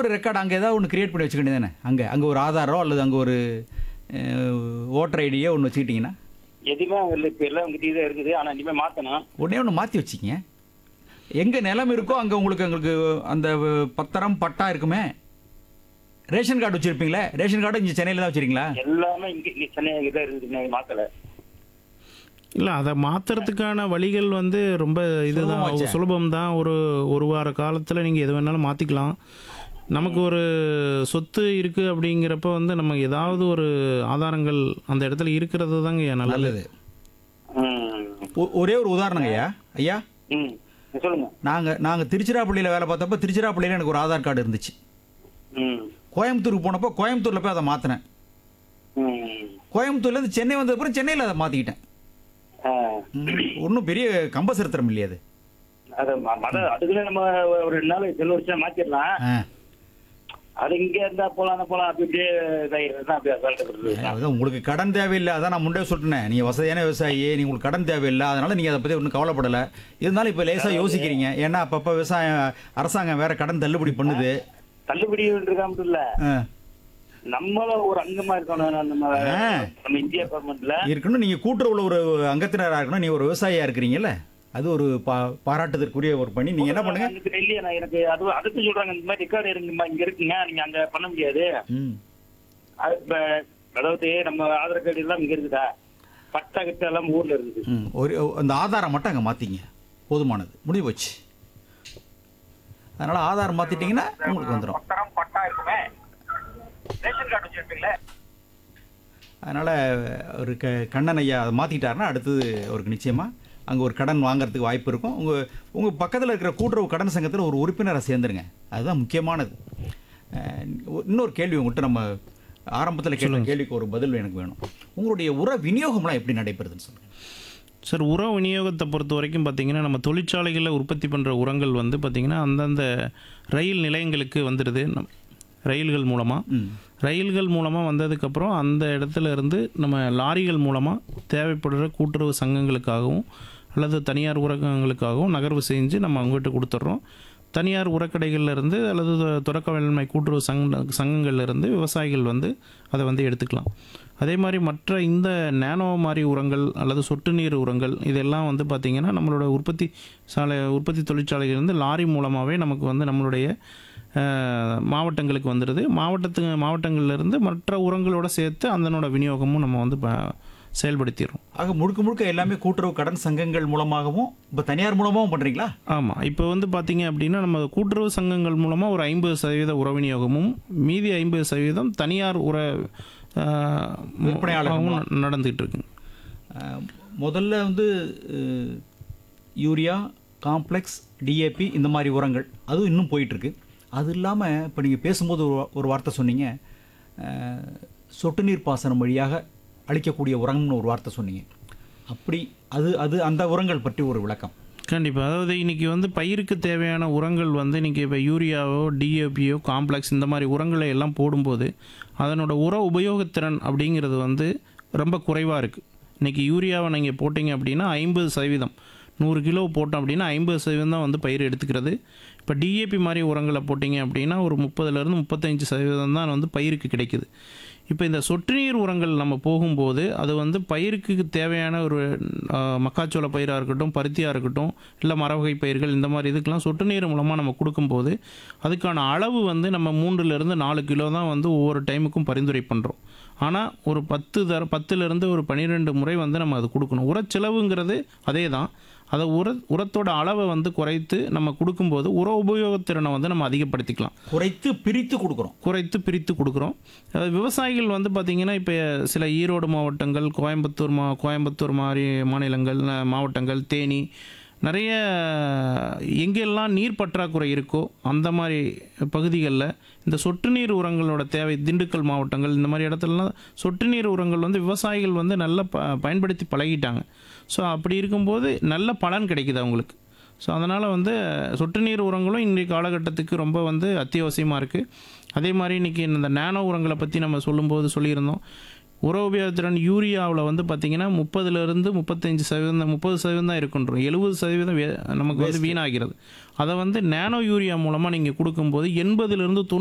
ஒரு ரெக்கார்டு அங்கே ஏதாவது ஒன்று கிரியேட் பண்ணி வச்சுக்க வேண்டியதானே அங்கே அங்கே ஒரு ஆதாரோ அல்லது அங்கே ஒரு ஓட்டர் ஐடியோ ஒன்று வச்சுக்கிட்டிங்கன்னா எதுவுமே இல்லை இப்ப எல்லாம் உங்ககிட்ட தான் இருக்குது ஆனா இனிமே மாத்தணும் உடனே ஒன்று மாற்றி வச்சிங்க எங்கே நிலம் இருக்கோ அங்கே உங்களுக்கு உங்களுக்கு அந்த பத்திரம் பட்டா இருக்குமே ரேஷன் கார்டு வச்சுருப்பீங்களே ரேஷன் கார்டு இங்கே சென்னையில் தான் வச்சுருக்கீங்களா எல்லாமே இங்க இங்க சென்னை தான் இருக்குது இன்னும் மாத்தல இல்லை அதை மாற்றுறதுக்கான வழிகள் வந்து ரொம்ப இதுதான் சுலபமாச்சே. சுலபம் தான் ஒரு ஒரு வார காலத்தில் நீங்கள் எது வேணாலும் மாற்றிக்கலாம் நமக்கு ஒரு சொத்து இருக்குது அப்படிங்கிறப்ப வந்து நம்ம ஏதாவது ஒரு ஆதாரங்கள் அந்த இடத்துல இருக்கிறது தாங்க நல்லது நல்லது ம். ஒ- ஒரே ஒரு உதாரணங்க ஐயா ஐயா ம் சொல்லுங்க நாங்கள் நாங்கள் திருச்சிராப்பள்ளியில் வேலை பார்த்தப்ப திருச்சிராப்பள்ளியில் எனக்கு ஒரு ஆதார் கார்டு இருந்துச்சு ம் கோயம்புத்தூருக்கு போனப்போ கோயம்புத்தூரில் போய் அதை மாற்றினேன் ம் கோயம்புத்தூர்லேருந்து சென்னை வந்ததுக்கப்புறம் சென்னையில் அதை மாற்றிக்கிட்டேன் ஆ. ஒன்றும் பெரிய கம்பசரித்திரம் இல்லையா அது அது ம- மத அதுக்குள்ள நம்ம ஒரு ரெண்டு நாள் செல்ல வருஷம் மாத்திடலாம் ஆ அது இங்க இருந்தா போலாம் போலாம் அப்படி இப்படியே இதாகிறது தான் அப்படியே அசால்ட்டு அதான் உங்களுக்கு கடன் தேவையில்லை அதான் நான் முன்னே சொல்லிட்டேன் நீங்கள் வசதியான விவசாயி நீங்கள் உங்களுக்கு கடன் தேவையில்லை அதனால நீங்கள் அதை பற்றி ஒன்றும் கவலைப்படலை இருந்தாலும் இப்போ லேசாக யோசிக்கிறீங்க ஏன்னா அப்பப்போ விவசாயம் அரசாங்கம் வேற கடன் தள்ளுபடி பண்ணுது தள்ளுபடி இருக்காம இல்ல ஆ. நம்மளும் ஒரு அங்கமா இருக்கணும் நம்ம ஆ. நம்ம இந்தியா கவர்மெண்ட்ல இருக்கணும் நீங்கள் கூட்டுறவுல ஒரு அங்கத்தினராக இருக்கணும் நீங்கள் ஒரு விவசாயியாக இருக்கிறீங்கல்ல அது ஒரு பா பாராட்டுதற்குரிய ஒரு பணி நீங்கள் என்ன பண்ணுங்க எனக்கு இல்லையா நான் எனக்கு அது அதுக்கு சொல்றாங்க இந்த மாதிரி ரெக்கார்டு இருக்குமா இங்க இருக்குங்க நீங்க அங்க பண்ண முடியாது ம் அது இப்ப அதாவது நம்ம ஆதார் கார்டு எல்லாம் இங்க இருக்குதா பட்டா கிட்ட எல்லாம் ஊர்ல இருக்குது ம் ஒரு அந்த ஆதாரம் மட்டும் அங்கே மாற்றிங்க போதுமானது முடிவு போச்சு அதனால் ஆதாரம் மாற்றிட்டீங்கன்னா உங்களுக்கு வந்துடும் பத்திரம் பட்டா இருக்குமே ரேஷன் கார்டு வச்சிருப்பீங்களே அதனால் ஒரு க கண்ணன் ஐயா அதை மாற்றிட்டாருன்னா அடுத்தது அவருக்கு நிச்சயமாக அங்கே ஒரு கடன் வாங்குறதுக்கு வாய்ப்பு இருக்கும் உங்கள் உங்கள் பக்கத்தில் இருக்கிற கூட்டுறவு கடன் சங்கத்தில் ஒரு உறுப்பினரை சேர்ந்துருங்க அதுதான் முக்கியமானது அஹ், இன்னொரு கேள்வி உங்கள்கிட்ட நம்ம ஆரம்பத்தில் கேட்ட கேள்விக்கு ஒரு பதில் எனக்கு வேணும் உங்களுடைய உர விநியோகம்லாம் எப்படி நடைபெறுதுன்னு சொல்லுங்கள் சார் உர விநியோகத்தை பொறுத்த வரைக்கும் பார்த்தீங்கன்னா நம்ம தொழிற்சாலைகளில் உற்பத்தி பண்ணுற உரங்கள் வந்து பார்த்திங்கன்னா அந்தந்த ரயில் நிலையங்களுக்கு வந்துடுது நம் ரயில்கள் மூலமாக ம் ரயில்கள் மூலமாக வந்ததுக்கப்புறம் அந்த இடத்துல இருந்து நம்ம லாரிகள் மூலமாக தேவைப்படுற கூட்டுறவு சங்கங்களுக்காகவும் அல்லது தனியார் உரகங்களுக்காகவும் நகர்வு செஞ்சு நம்ம அவங்ககிட்ட கொடுத்துட்றோம் தனியார் உரக்கடைகள்ல இருந்து அல்லது தொ- தொடக்க வேளாண்மை கூட்டுறவு சங்க சங்கங்கள்ல இருந்து விவசாயிகள் வந்து அதை வந்து எடுத்துக்கலாம் அதே மாதிரி மற்ற இந்த நேனோ மாதிரி உரங்கள் அல்லது சொட்டு நீர் உரங்கள் இதெல்லாம் வந்து பார்த்திங்கன்னா நம்மளோட உற்பத்தி சாலை உற்பத்தி தொழிற்சாலையிலிருந்து லாரி மூலமாகவே நமக்கு வந்து நம்மளுடைய அஹ், மாவட்டங்களுக்கு வந்துடுது மாவட்டத்து மாவட்டங்கள்லேருந்து மற்ற உரங்களோட சேர்த்து அதனோட விநியோகமும் நம்ம வந்து ப- செயல்படுத்திடுறோம் ஆக முழுக்க முழுக்க எல்லாமே கூட்டுறவு கடன் சங்கங்கள் மூலமாகவும் இப்போ தனியார் மூலமாகவும் பண்ணுறீங்களா ஆமாம் இப்போ வந்து பார்த்தீங்க அப்படின்னா நம்ம கூட்டுறவு சங்கங்கள் மூலமாக ஒரு ஐம்பது சதவீத உர விநியோகமும் மீதி ஐம்பது சதவீதம் தனியார் உர அஹ், விற்பனையாளர்கள் ஆகவும் நடந்துகிட்டு இருக்குங்க அஹ், முதல்ல வந்து அஹ், யூரியா காம்ப்ளெக்ஸ் டிஏபி இந்த மாதிரி உரங்கள் அதுவும் இன்னும் போயிட்டுருக்கு அது இல்லாமல் இப்போ நீங்கள் பேசும்போது ஒரு வா- ஒரு வார்த்தை சொன்னீங்க அஹ், சொட்டு நீர் பாசனம் வழியாக அளிக்கக்கூடிய உரம்னு ஒரு வார்த்தை சொன்னீங்க அப்படி அது அது அந்த உரங்கள் பற்றி ஒரு விளக்கம் கண்டிப்பாக அதாவது இன்றைக்கி வந்து பயிருக்கு தேவையான உரங்கள் வந்து இன்றைக்கி இப்போ யூரியாவோ டிஏபியோ காம்ப்ளெக்ஸ் இந்த மாதிரி உரங்களை எல்லாம் போடும்போது அதனோட உர உபயோகத்திறன் அப்படிங்கிறது வந்து ரொம்ப குறைவாக இருக்குது இன்றைக்கி யூரியாவை நீங்கள் போட்டிங்க அப்படின்னா ஐம்பது சதவீதம் நூறு கிலோ போட்டோம் அப்படின்னா ஐம்பது சதவீதம் தான் வந்து பயிர் எடுத்துக்கிறது இப்போ டிஏபி மாதிரி உரங்களை போட்டிங்க அப்படின்னா ஒரு முப்பதுலேருந்து முப்பத்தஞ்சு சதவீதம் தான் வந்து பயிருக்கு கிடைக்குது இப்போ இந்த சொட்டு நீர் உரங்கள் நம்ம போகும்போது அது வந்து பயிருக்கு தேவையான ஒரு ஆ, மக்காச்சோள பயிராக இருக்கட்டும் பருத்தியாக இருக்கட்டும் இல்லை மரவகை பயிர்கள் இந்த மாதிரி இதுக்கெல்லாம் சொட்டு நீர் மூலமாக நம்ம கொடுக்கும்போது அதுக்கான அளவு வந்து நம்ம மூன்றுலேருந்து நாலு கிலோ தான் வந்து ஒவ்வொரு டைமுக்கும் பரிந்துரை பண்ணுறோம் ஆனால் ஒரு பத்து தர பத்துலேருந்து ஒரு பன்னிரெண்டு முறை வந்து நம்ம அது கொடுக்கணும் உரச்செலவுங்கிறது அதே தான் அதை உர உரத்தோட அளவை வந்து குறைத்து நம்ம கொடுக்கும்போது உர உபயோகத்திறனை வந்து நம்ம அதிகப்படுத்திக்கலாம் குறைத்து பிரித்து கொடுக்குறோம் குறைத்து பிரித்து கொடுக்குறோம் அஹ் விவசாயிகள் வந்து பார்த்திங்கன்னா இப்போ சில ஈரோடு மாவட்டங்கள் கோயம்புத்தூர் மா கோயம்புத்தூர் மாதிரி மாநிலங்கள் அஹ் மாவட்டங்கள் தேனி நிறைய எங்கெல்லாம் நீர் பற்றாக்குறை இருக்கோ அந்த மாதிரி பகுதிகளில் இந்த சொட்டு நீர் உரங்களோட தேவை திண்டுக்கல் மாவட்டங்கள் இந்த மாதிரி இடத்துலலாம் சொட்டு நீர் உரங்கள் வந்து விவசாயிகள் வந்து நல்லா ப பயன்படுத்தி பழகிட்டாங்க ஸோ அப்படி இருக்கும்போது நல்ல பலன் கிடைக்குது அவங்களுக்கு ஸோ அதனால் வந்து சொட்டு நீர் உரங்களும் இன்றைய காலகட்டத்துக்கு ரொம்ப வந்து அத்தியாவசியமாக இருக்குது அதே மாதிரி இன்றைக்கி இந்த நானோ உரங்களை பற்றி நம்ம சொல்லும்போது சொல்லியிருந்தோம் உர உபயோகத்திறன் யூரியாவில் வந்து பார்த்திங்கன்னா முப்பதுலேருந்து முப்பத்தஞ்சு சதவீதம் முப்பது சதவீதம் தான் இருக்குன்றோம் எழுபது சதவீதம் வே- நமக்கு வந்து வீணாகிறது அதை வந்து நானோ யூரியா மூலமாக நீங்கள் கொடுக்கும்போது எண்பதுலேருந்து தொண்ணூறு